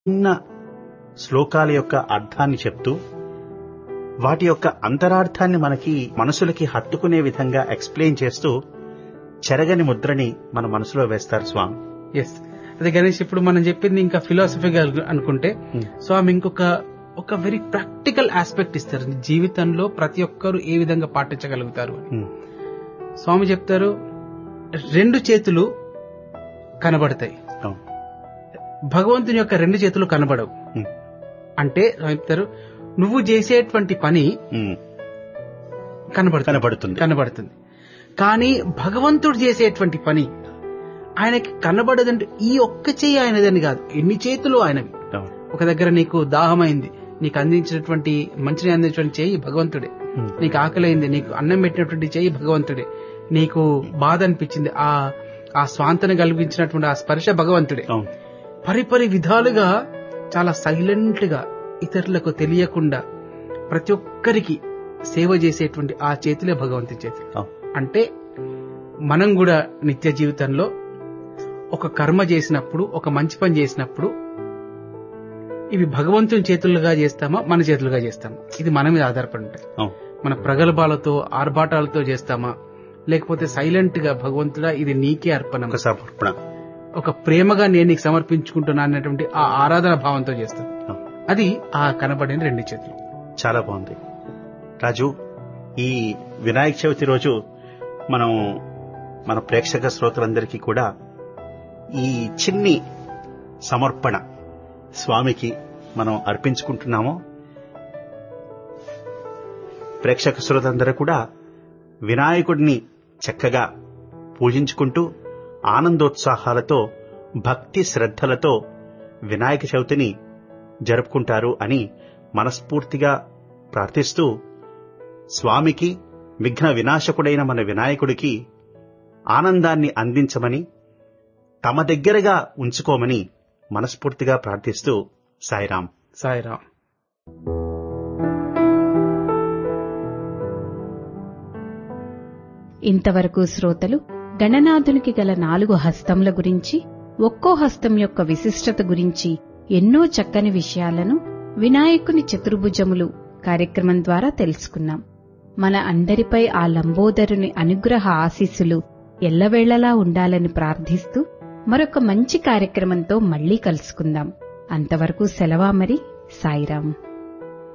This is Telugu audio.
చిన్న శ్లోకాల యొక్క అర్థాన్ని చెప్తూ వాటి యొక్క అంతరార్థాన్ని మనకి మనసులకి హత్తుకునే విధంగా ఎక్స్ప్లెయిన్ చేస్తూ చెరగని ముద్రని మన మనసులో వేస్తారు స్వామి ఎస్ అదే గణేష్ ఇప్పుడు మనం చెప్పింది ఇంకా ఫిలాసఫీగా అనుకుంటే Hmm. స్వామి ఇంకొక ఒక వెరీ ప్రాక్టికల్ ఆస్పెక్ట్ ఇస్తారు జీవితంలో ప్రతి ఒక్కరు ఏ విధంగా పాటించగలుగుతారు అని ఉమ్, స్వామి చెప్తారు రెండు చేతులు కనబడతాయి అవును. భగవంతుని యొక్క రెండు చేతులు కనబడవు ఉమ్, అంటే స్వామి చెప్తారు నువ్వు చేసేటువంటి పని ఉమ్, కనబడుతుంది కనబడుతుంది కనబడుతుంది కానీ భగవంతుడు చేసేటువంటి పని ఆయనకి కనబడదంటే ఈ ఒక్క చెయ్యి ఆయనదని కాదు ఎన్ని చేతులు ఆయనవి అవును. ఒక దగ్గర నీకు దాహమైంది నీకు అందించినటువంటి మంచిని అందించినటువంటి చెయ్యి భగవంతుడే ఉమ్, నీకు ఆకలైంది నీకు అన్నం పెట్టినటువంటి చెయ్యి భగవంతుడే నీకు బాధ అనిపించింది ఆ ఆ స్వాంతన కల్పించినటువంటి ఆ స్పర్శ భగవంతుడే అవును. పరిపరి విధాలుగా చాలా సైలెంట్ గా ఇతరులకు తెలియకుండా ప్రతి ఒక్కరికి సేవ చేసేటువంటి ఆ చేతులే భగవంతుని చేతులు అవును. అంటే మనం కూడా నిత్య జీవితంలో ఒక కర్మ చేసినప్పుడు ఒక మంచి పని చేసినప్పుడు ఇవి భగవంతుని చేతులుగా చేస్తామా మన చేతులుగా చేస్తామా ఇది మన మీద ఆధారపడి ఉంటాయి అవును. మన ప్రగల్భాలతో ఆర్భాటాలతో చేస్తామా లేకపోతే సైలెంట్ గా భగవంతుడా ఇది నీకే అర్పణం ఒక సమర్పణ ఒక ప్రేమగా నేను నీకు సమర్పించుకుంటున్నా అన్నటువంటి ఆ ఆరాధన భావంతో చేస్తాం అవును. అది ఆ కనబడిన రెండు చేతులు చాలా బాగుంది రాజు ఈ వినాయక చవితి రోజు మనం మన ప్రేక్షక శ్రోతలందరికీ కూడా ఈ చిన్ని సమర్పణ స్వామికి మనం అర్పించుకుంటున్నాము ప్రేక్షక శ్రోతలందరూ కూడా వినాయకుడిని చక్కగా పూజించుకుంటూ ఆనందోత్సాహాలతో భక్తి శ్రద్ధలతో వినాయక చవితిని జరుపుకుంటారు అని మనస్ఫూర్తిగా ప్రార్థిస్తూ స్వామికి విఘ్న వినాశకుడైన మన వినాయకుడికి ఆనందాన్ని అందించమని తమ దగ్గరగా ఉంచుకోమని మనస్ఫూర్తిగా ప్రార్థిస్తూ సాయిరాం సాయిరాం ఇంతవరకు శ్రోతలు గణనాథునికి గల నాలుగు హస్తముల గురించి ఒక్కో హస్తం యొక్క విశిష్టత గురించి ఎన్నో చక్కని విషయాలను వినాయకుని చతుర్భుజములు కార్యక్రమం ద్వారా తెలుసుకున్నాం మన అందరిపై ఆ లంబోదరుని అనుగ్రహ ఆశీస్సులు ఎల్లవేళలా ఉండాలని ప్రార్థిస్తూ మరొక మంచి కార్యక్రమంతో మళ్ళీ కలుసుకుందాం అంతవరకు సెలవా మరి సాయిరాం